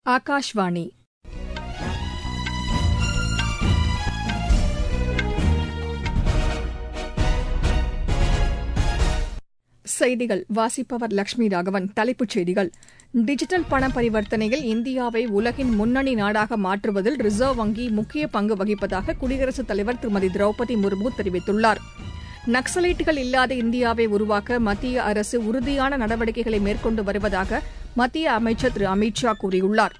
ஆகாஷ்வாணி செய்திகள் வாசிப்பவர் லட்சுமி ராகவன் தலைப்புச் செய்திகள் டிஜிட்டல் பண பரிவர்த்தனையில் இந்தியாவை உலகின் முன்னணி நாடாக மாற்றுவதில் ரிசர்வ் வங்கி முக்கிய பங்கு வகிப்பதாக குடியரசுத் தலைவர் திருமதி திரௌபதி முர்மு தெரிவித்துள்ளார் நக்சலைட்டுகள் இல்லாத இந்தியாவை உருவாக்க மத்திய அரசு உறுதியான நடவடிக்கைகளை மேற்கொண்டு வருவதாக மத்திய அமைச்சர் திரு அமித் ஷா கூறியுள்ளார்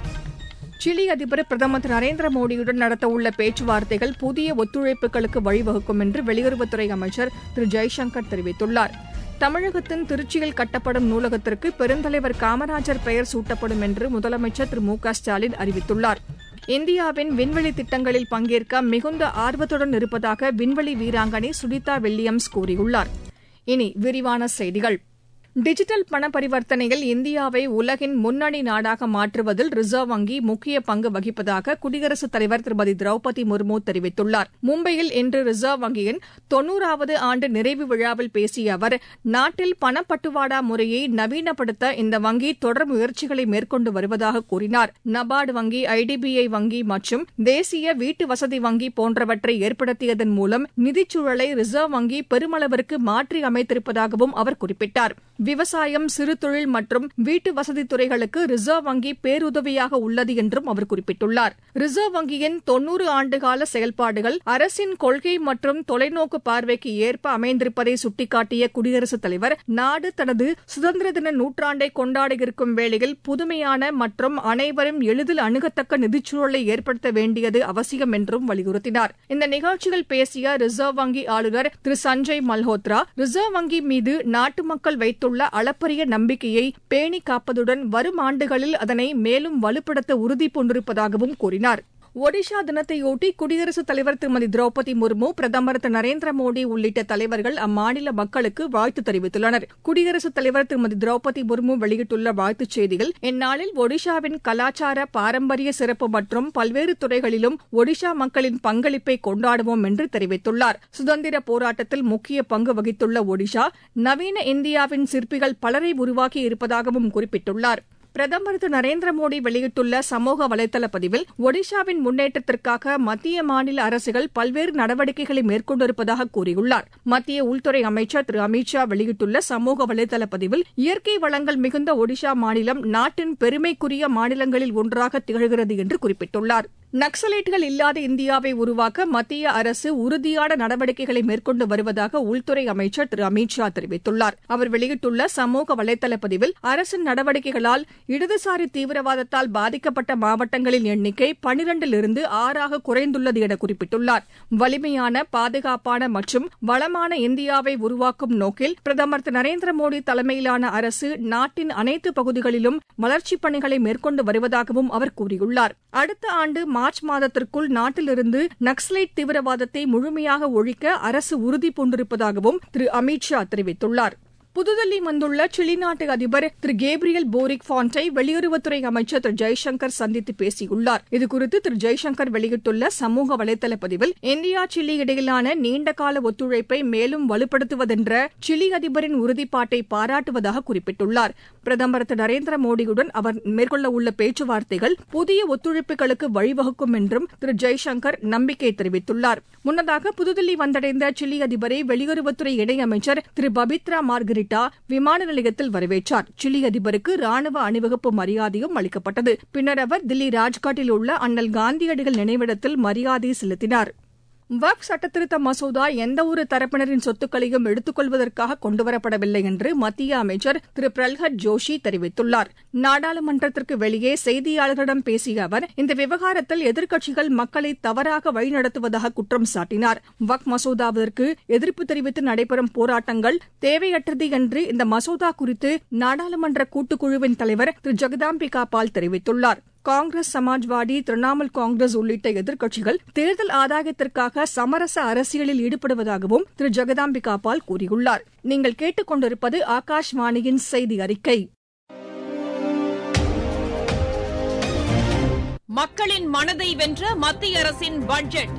சிலி அதிபர் பிரதமர் திரு நரேந்திர மோடியுடன் நடத்தவுள்ள பேச்சுவார்த்தைகள் புதிய ஒத்துழைப்புகளுக்கு வழிவகுக்கும் என்று வெளியுறவுத்துறை அமைச்சர் திரு ஜெய்சங்கர் தெரிவித்துள்ளார் தமிழகத்தின் திருச்சியில் கட்டப்படும் நூலகத்திற்கு பெருந்தலைவர் காமராஜர் பெயர் சூட்டப்படும் என்று முதலமைச்சர் திரு மு க ஸ்டாலின் அறிவித்துள்ளார் இந்தியாவின் விண்வெளி திட்டங்களில் பங்கேற்க மிகுந்த ஆர்வத்துடன் இருப்பதாக விண்வெளி வீராங்கனை சுனிதா வில்லியம்ஸ் கூறியுள்ளார் இனி விரிவான செய்திகள் டிஜிட்டல் பண பரிவர்த்தனையில் இந்தியாவை உலகின் முன்னணி நாடாக மாற்றுவதில் ரிசர்வ் வங்கி முக்கிய பங்கு வகிப்பதாக குடியரசுத் தலைவர் திருமதி திரௌபதி முர்மு தெரிவித்துள்ளார் மும்பையில் இன்று ரிசர்வ் வங்கியின் தொன்னூறாவது ஆண்டு நிறைவு விழாவில் பேசிய அவர் நாட்டில் பணப்பட்டுவாடா முறையை நவீனப்படுத்த இந்த வங்கி தொடர் முயற்சிகளை மேற்கொண்டு வருவதாக கூறினார் நபார்டு வங்கி ஐடிபிஐ வங்கி மற்றும் தேசிய வீட்டு வசதி வங்கி போன்றவற்றை ஏற்படுத்தியதன் மூலம் நிதிச்சூழலை ரிசர்வ் வங்கி பெருமளவிற்கு மாற்றி அமைத்திருப்பதாகவும் அவர் குறிப்பிட்டார் விவசாயம் சிறு தொழில் மற்றும் வீட்டு வசதி துறைகளுக்கு ரிசர்வ் வங்கி பேருதவியாக உள்ளது என்றும் அவர் குறிப்பிட்டுள்ளார் ரிசர்வ் வங்கியின் தொன்னூறு ஆண்டுகால செயல்பாடுகள் அரசின் கொள்கை மற்றும் தொலைநோக்கு பார்வைக்கு ஏற்ப அமைந்திருப்பதை சுட்டிக்காட்டிய குடியரசுத் தலைவர் நாடு தனது சுதந்திர தின நூற்றாண்டை கொண்டாட இருக்கும் வேளையில் புதுமையான மற்றும் அனைவரும் எளிதில் அணுகத்தக்க நிதிச்சூழலை ஏற்படுத்த வேண்டியது அவசியம் என்றும் வலியுறுத்தினார் இந்த நிகழ்ச்சியில் பேசிய ரிசர்வ் வங்கி ஆளுநர் திரு சஞ்சய் மல்ஹோத்ரா ரிசர்வ் வங்கி மீது நாட்டு மக்கள் வைத்துள்ள உள்ள அளப்பரிய நம்பிக்கையை பேணி காப்பதுடன் வரும் ஆண்டுகளில் அதனை மேலும் வலுப்படுத்த உறுதி பூண்டிருப்பதாகவும் கூறினார் ஒடிஷா தினத்தையொட்டி குடியரசுத் தலைவர் திருமதி திரௌபதி முர்மு பிரதமர் திரு நரேந்திர மோடி உள்ளிட்ட தலைவர்கள் அம்மாநில மக்களுக்கு வாழ்த்து தெரிவித்துள்ளனர் குடியரசுத் தலைவர் திருமதி திரௌபதி முர்மு வெளியிட்டுள்ள வாழ்த்துச் செய்தியில் இந்நாளில் ஒடிஷாவின் கலாச்சார பாரம்பரிய சிறப்பு மற்றும் பல்வேறு துறைகளிலும் ஒடிஷா மக்களின் பங்களிப்பை கொண்டாடுவோம் என்று தெரிவித்துள்ளார் சுதந்திர போராட்டத்தில் முக்கிய பங்கு வகித்துள்ள ஒடிஷா நவீன இந்தியாவின் சிற்பிகள் பலரை உருவாக்கி இருப்பதாகவும் குறிப்பிட்டுள்ளார் பிரதமர் திரு நரேந்திர மோடி வெளியிட்டுள்ள சமூக வலைதள பதிவில் ஒடிஷாவின் முன்னேற்றத்திற்காக மத்திய மாநில அரசுகள் பல்வேறு நடவடிக்கைகளை மேற்கொண்டிருப்பதாக கூறியுள்ளார் மத்திய உள்துறை அமைச்சர் திரு அமித் ஷா வெளியிட்டுள்ள சமூக வலைதள பதிவில் இயற்கை வளங்கள் மிகுந்த ஒடிஷா மாநிலம் நாட்டின் பெருமைக்குரிய மாநிலங்களில் ஒன்றாக திகழ்கிறது என்று குறிப்பிட்டுள்ளார் நக்சலைட்டுகள் இல்லாத இந்தியாவை உருவாக்க மத்திய அரசு உறுதியான நடவடிக்கைகளை மேற்கொண்டு வருவதாக உள்துறை அமைச்சர் திரு அமித் ஷா தெரிவித்துள்ளார் அவர் வெளியிட்டுள்ள சமூக வலைதள பதிவில் அரசின் நடவடிக்கைகளால் இடதுசாரி தீவிரவாதத்தால் பாதிக்கப்பட்ட மாவட்டங்களின் எண்ணிக்கை பனிரண்டிலிருந்து ஆறாக குறைந்துள்ளது என குறிப்பிட்டுள்ளார் வலிமையான பாதுகாப்பான மற்றும் வளமான இந்தியாவை உருவாக்கும் நோக்கில் பிரதமர் திரு நரேந்திர மோடி தலைமையிலான அரசு நாட்டின் அனைத்து பகுதிகளிலும் வளர்ச்சிப் பணிகளை மேற்கொண்டு வருவதாகவும் அவர் கூறியுள்ளார் அடுத்த ஆண்டு மார்ச் மாதத்திற்குள் நாட்டிலிருந்து நக்சலைட் தீவிரவாதத்தை முழுமையாக ஒழிக்க அரசு உறுதி பூண்டிருப்பதாகவும் திரு அமித் ஷா தெரிவித்துள்ளார் புதுதில்லி வந்துள்ள சிலி நாட்டு அதிபர் திரு கேப்ரியல் போரிக் பாண்டை வெளியுறவுத்துறை அமைச்சர் திரு ஜெய்சங்கர் சந்தித்து பேசியுள்ளார் இதுகுறித்து திரு ஜெய்சங்கர் வெளியிட்டுள்ள சமூக வலைதள பதிவில் இந்தியா சிலி இடையிலான நீண்டகால ஒத்துழைப்பை மேலும் வலுப்படுத்துவதென்ற சிலி அதிபரின் உறுதிப்பாட்டை பாராட்டுவதாக குறிப்பிட்டுள்ளார் பிரதமர் திரு நரேந்திர மோடியுடன் அவர் மேற்கொள்ளவுள்ள பேச்சுவார்த்தைகள் புதிய ஒத்துழைப்புகளுக்கு வழிவகுக்கும் என்றும் திரு ஜெய்சங்கர் நம்பிக்கை தெரிவித்துள்ளார் முன்னதாக புதுதில்லி வந்தடைந்த சிலி அதிபரை வெளியுறவுத்துறை இணையமைச்சர் திரு பபித்ரா மார்கரிட் ரிட்டா விமான நிலையத்தில் வரவேற்றார் சிலி அதிபருக்கு ராணுவ அணிவகுப்பு மரியாதையும் அளிக்கப்பட்டது பின்னர் அவர் தில்லி ராஜ்காட்டில் உள்ள அண்ணல் காந்தியடிகள் நினைவிடத்தில் மரியாதை செலுத்தினார் வக்ஃப் சட்டத்திருத்த மசோதா எந்தவொரு தரப்பினரின் சொத்துக்களையும் எடுத்துக் கொள்வதற்காக கொண்டுவரப்படவில்லை என்று மத்திய அமைச்சர் திரு பிரல்ஹத் ஜோஷி தெரிவித்துள்ளார் நாடாளுமன்றத்திற்கு வெளியே செய்தியாளர்களிடம் பேசிய அவர் இந்த விவகாரத்தில் எதிர்க்கட்சிகள் மக்களை தவறாக வழிநடத்துவதாக குற்றம் சாட்டினார் வக்ஃப் மசோதாவிற்கு எதிர்ப்பு தெரிவித்து நடைபெறும் போராட்டங்கள் தேவையற்றது என்று இந்த மசோதா குறித்து நாடாளுமன்ற கூட்டுக்குழுவின் தலைவர் திரு ஜெகதாம்பிகா பால் தெரிவித்துள்ளார் காங்கிரஸ் சமாஜ்வாதி திரிணாமுல் காங்கிரஸ் உள்ளிட்ட எதிர்க்கட்சிகள் தேர்தல் ஆதாயத்திற்காக சமரச அரசியலில் ஈடுபடுவதாகவும் திரு ஜெகதாம்பிகா பால் கூறியுள்ளார் நீங்கள் கேட்டுக் கொண்டிருப்பது ஆகாஷ்வாணியின் செய்தி அறிக்கை மக்களின் மனதை வென்ற மத்திய அரசின் பட்ஜெட்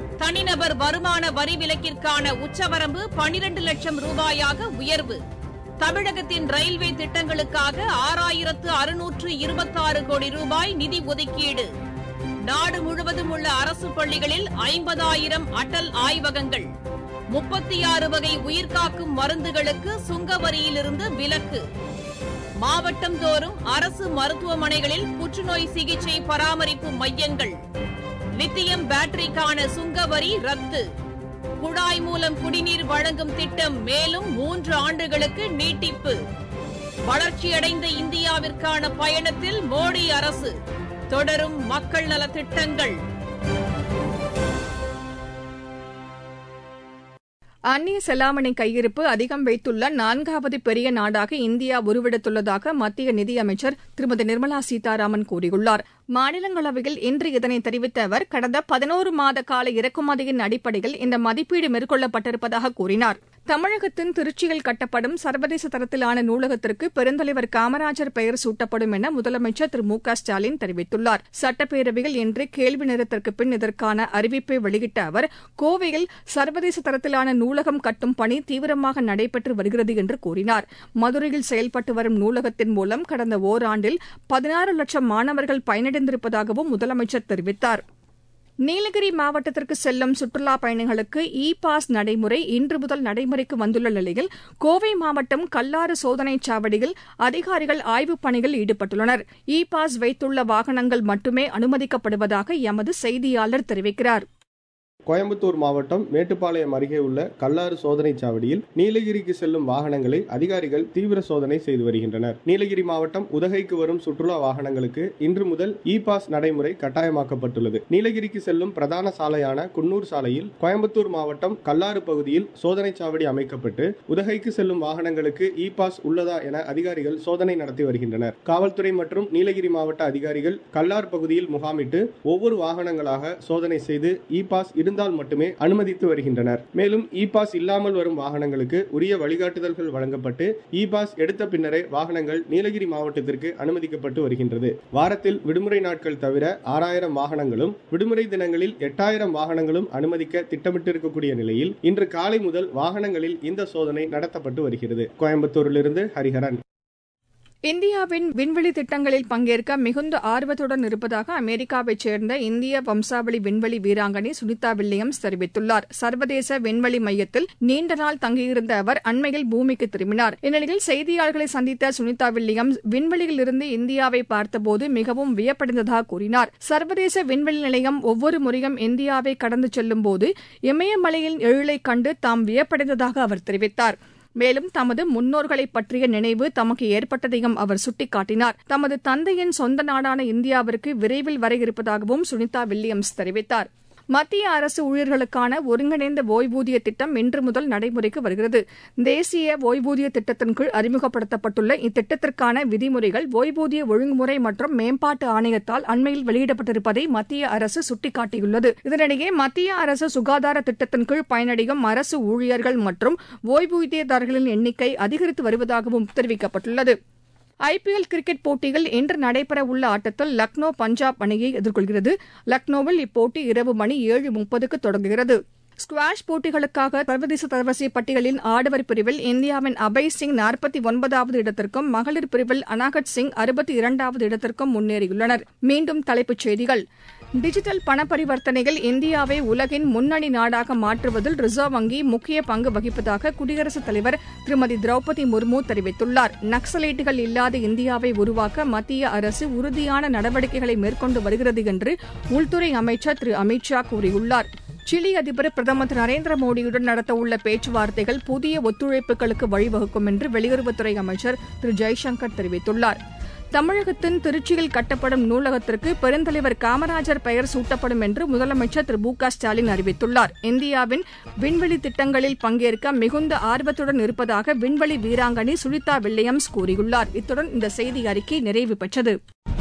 தனிநபர் வருமான வரி விலக்கிற்கான உச்சவரம்பு பனிரண்டு லட்சம் ரூபாயாக உயர்வு தமிழகத்தின் ரயில்வே திட்டங்களுக்காக ஆறாயிரத்து அறுநூற்று இருபத்தாறு கோடி ரூபாய் நிதி ஒதுக்கீடு நாடு முழுவதும் உள்ள அரசு பள்ளிகளில் ஐம்பதாயிரம் அடல் ஆய்வகங்கள் முப்பத்தி ஆறு வகை உயிர்காக்கும் மருந்துகளுக்கு சுங்க வரியிலிருந்து விலக்கு மாவட்டம் தோறும் அரசு மருத்துவமனைகளில் புற்றுநோய் சிகிச்சை பராமரிப்பு மையங்கள் லித்தியம் பேட்டரிக்கான சுங்க வரி ரத்து குழாய் மூலம் குடிநீர் வழங்கும் திட்டம் மேலும் மூன்று ஆண்டுகளுக்கு நீட்டிப்பு வளர்ச்சியடைந்த இந்தியாவிற்கான பயணத்தில் மோடி அரசு தொடரும் மக்கள் நலத் திட்டங்கள் அந்நிய செலாவணி கையிருப்பு அதிகம் வைத்துள்ள நான்காவது பெரிய நாடாக இந்தியா உருவெடுத்துள்ளதாக மத்திய நிதியமைச்சர் திருமதி நிர்மலா சீதாராமன் கூறியுள்ளார் மாநிலங்களவையில் இன்று இதனை தெரிவித்த அவர் கடந்த பதினோரு மாத கால இறக்குமதியின் அடிப்படையில் இந்த மதிப்பீடு மேற்கொள்ளப்பட்டிருப்பதாக கூறினார் தமிழகத்தின் திருச்சியில் கட்டப்படும் சர்வதேச தரத்திலான நூலகத்திற்கு பெருந்தலைவர் காமராஜர் பெயர் சூட்டப்படும் என முதலமைச்சர் திரு மு க ஸ்டாலின் தெரிவித்துள்ளார் சட்டப்பேரவையில் இன்று கேள்வி நேரத்திற்கு பின் இதற்கான அறிவிப்பை வெளியிட்ட அவர் கோவையில் சர்வதேச தரத்திலான நூலகம் கட்டும் பணி தீவிரமாக நடைபெற்று வருகிறது என்று கூறினார் மதுரையில் செயல்பட்டு வரும் நூலகத்தின் மூலம் கடந்த ஓராண்டில் பதினாறு லட்சம் மாணவர்கள் பயனடைந்திருப்பதாகவும் முதலமைச்சர் தெரிவித்தார் நீலகிரி மாவட்டத்திற்கு செல்லும் சுற்றுலாப் பயணிகளுக்கு இ பாஸ் நடைமுறை இன்று முதல் நடைமுறைக்கு வந்துள்ள நிலையில் கோவை மாவட்டம் கல்லாறு சோதனைச் சாவடியில் அதிகாரிகள் ஆய்வுப் பணியில் ஈடுபட்டுள்ளனர் இ பாஸ் வைத்துள்ள வாகனங்கள் மட்டுமே அனுமதிக்கப்படுவதாக எமது செய்தியாளர் தெரிவிக்கிறார் கோயம்புத்தூர் மாவட்டம் மேட்டுப்பாளையம் அருகே உள்ள கல்லாறு சோதனைச் சாவடியில் நீலகிரிக்கு செல்லும் வாகனங்களை அதிகாரிகள் தீவிர சோதனை செய்து வருகின்றனர் நீலகிரி மாவட்டம் உதகைக்கு வரும் சுற்றுலா வாகனங்களுக்கு இன்று முதல் இ பாஸ் நடைமுறை கட்டாயமாக்கப்பட்டுள்ளது நீலகிரிக்கு செல்லும் பிரதான சாலையான குன்னூர் சாலையில் கோயம்புத்தூர் மாவட்டம் கல்லாறு பகுதியில் சோதனைச் சாவடி அமைக்கப்பட்டு உதகைக்கு செல்லும் வாகனங்களுக்கு இ பாஸ் உள்ளதா என அதிகாரிகள் சோதனை நடத்தி வருகின்றனர் காவல்துறை மற்றும் நீலகிரி மாவட்ட அதிகாரிகள் கல்லார் பகுதியில் முகாமிட்டு ஒவ்வொரு வாகனங்களாக சோதனை செய்து இ பாஸ் இருந்தால் மட்டுமே அனுமதித்து வருகின்றனர் மேலும் இ பாஸ் இல்லாமல் வரும் வாகனங்களுக்கு உரிய வழிகாட்டுதல்கள் வழங்கப்பட்டு இ பாஸ் எடுத்த பின்னரே வாகனங்கள் நீலகிரி மாவட்டத்திற்கு அனுமதிக்கப்பட்டு வருகின்றது வாரத்தில் விடுமுறை நாட்கள் தவிர ஆறாயிரம் வாகனங்களும் விடுமுறை தினங்களில் எட்டாயிரம் வாகனங்களும் அனுமதிக்க திட்டமிட்டிருக்கக்கூடிய நிலையில் இன்று காலை முதல் வாகனங்களில் இந்த சோதனை நடத்தப்பட்டு வருகிறது கோயம்புத்தூரிலிருந்து ஹரிஹரன் இந்தியாவின் விண்வெளி திட்டங்களில் பங்கேற்க மிகுந்த ஆர்வத்துடன் இருப்பதாக அமெரிக்காவைச் சேர்ந்த இந்திய வம்சாவளி விண்வெளி வீராங்கனை சுனிதா வில்லியம்ஸ் தெரிவித்துள்ளார் சர்வதேச விண்வெளி மையத்தில் நீண்ட நாள் தங்கியிருந்த அவர் அண்மையில் பூமிக்கு திரும்பினார் இந்நிலையில் செய்தியாளர்களை சந்தித்த சுனிதா வில்லியம்ஸ் விண்வெளியிலிருந்து இந்தியாவை பார்த்தபோது மிகவும் வியப்படைந்ததாக கூறினார் சர்வதேச விண்வெளி நிலையம் ஒவ்வொரு முறையும் இந்தியாவை கடந்து செல்லும்போது இமயமலையின் எழிலைக் கண்டு தாம் வியப்படைந்ததாக அவர் தெரிவித்தார் மேலும் தமது முன்னோர்களை பற்றிய நினைவு தமக்கு ஏற்பட்டதையும் அவர் சுட்டிக்காட்டினார் தமது தந்தையின் சொந்த நாடான இந்தியாவிற்கு விரைவில் வர இருப்பதாகவும் சுனிதா வில்லியம்ஸ் தெரிவித்தார் மத்திய அரசு ஊழியர்களுக்கான ஒருங்கிணைந்த ஓய்வூதிய திட்டம் இன்று முதல் நடைமுறைக்கு வருகிறது தேசிய ஓய்வூதிய திட்டத்தின் கீழ் அறிமுகப்படுத்தப்பட்டுள்ள இத்திட்டத்திற்கான விதிமுறைகள் ஓய்வூதிய ஒழுங்குமுறை மற்றும் மேம்பாட்டு ஆணையத்தால் அண்மையில் வெளியிடப்பட்டிருப்பதை மத்திய அரசு சுட்டிக்காட்டியுள்ளது இதனிடையே மத்திய அரசு சுகாதார திட்டத்தின் கீழ் பயனடையும் அரசு ஊழியர்கள் மற்றும் ஓய்வூதியதாரர்களின் எண்ணிக்கை அதிகரித்து வருவதாகவும் தெரிவிக்கப்பட்டுள்ளது ஐபிஎல் கிரிக்கெட் போட்டியில் இன்று நடைபெறவுள்ள ஆட்டத்தில் லக்னோ பஞ்சாப் அணியை எதிர்கொள்கிறது லக்னோவில் இப்போட்டி இரவு மணி ஏழு முப்பதுக்கு தொடங்குகிறது ஸ்குவாஷ் போட்டிகளுக்காக சர்வதேச தரவரிசை பட்டியலின் ஆடவர் பிரிவில் இந்தியாவின் அபய் சிங் நாற்பத்தி ஒன்பதாவது இடத்திற்கும் மகளிர் பிரிவில் அனாகட் சிங் அறுபத்தி இரண்டாவது இடத்திற்கும் முன்னேறியுள்ளனர் மீண்டும் தலைப்புச் செய்திகள் டிஜிட்டல் பண பரிவர்த்தனையில் இந்தியாவை உலகின் முன்னணி நாடாக மாற்றுவதில் ரிசர்வ் வங்கி முக்கிய பங்கு வகிப்பதாக குடியரசுத் தலைவர் திருமதி திரௌபதி முர்மு தெரிவித்துள்ளார் நக்சலைட்டுகள் இல்லாத இந்தியாவை உருவாக்க மத்திய அரசு உறுதியான நடவடிக்கைகளை மேற்கொண்டு வருகிறது என்று உள்துறை அமைச்சர் திரு அமித் ஷா கூறியுள்ளார் சிலி அதிபர் பிரதமர் திரு நரேந்திர மோடியுடன் நடத்தவுள்ள பேச்சுவார்த்தைகள் புதிய ஒத்துழைப்புகளுக்கு வழிவகுக்கும் என்று வெளியுறவுத்துறை அமைச்சர் திரு ஜெய்சங்கர் தெரிவித்துள்ளார் தமிழகத்தின் திருச்சியில் கட்டப்படும் நூலகத்திற்கு பெருந்தலைவர் காமராஜர் பெயர் சூட்டப்படும் என்று முதலமைச்சர் திரு மு க ஸ்டாலின் அறிவித்துள்ளார் இந்தியாவின் விண்வெளி திட்டங்களில் பங்கேற்க மிகுந்த ஆர்வத்துடன் இருப்பதாக விண்வெளி வீராங்கனை சுனிதா வில்லியம்ஸ் கூறியுள்ளார் இத்துடன் இந்த செய்தி அறிக்கை நிறைவு பெற்றது